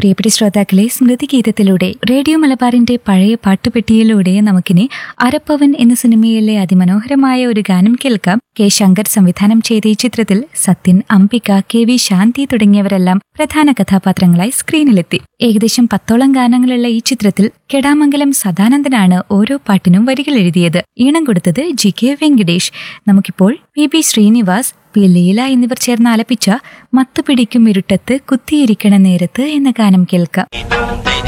പ്രിയപ്പെട്ട ശ്രോതാക്കളെ സ്മൃതി ഗീതത്തിലൂടെ റേഡിയോ മലബാറിന്റെ പഴയ പാട്ടുപെട്ടിയിലൂടെ നമുക്കിനി അരപ്പവൻ എന്ന സിനിമയിലെ അതിമനോഹരമായ ഒരു ഗാനം കേൾക്കാം കെ ശങ്കർ സംവിധാനം ചെയ്ത ഈ ചിത്രത്തിൽ സത്യൻ അംബിക കെ വി ശാന്തി തുടങ്ങിയവരെല്ലാം പ്രധാന കഥാപാത്രങ്ങളായി സ്ക്രീനിലെത്തി ഏകദേശം പത്തോളം ഗാനങ്ങളുള്ള ഈ ചിത്രത്തിൽ കെടാമംഗലം സദാനന്ദനാണ് ഓരോ പാട്ടിനും വരികൾ എഴുതിയത് ഈണം കൊടുത്തത് ജി കെ വെങ്കിടേഷ് നമുക്കിപ്പോൾ P B Sreenivas P Leela എന്നിവർ ചേർന്ന് ആലപിച്ച മത്തുപിടിക്കും ഇരുട്ടത്ത് കുത്തിയിരിക്കണ നേരത്ത് എന്ന ഗാനം കേൾക്കാം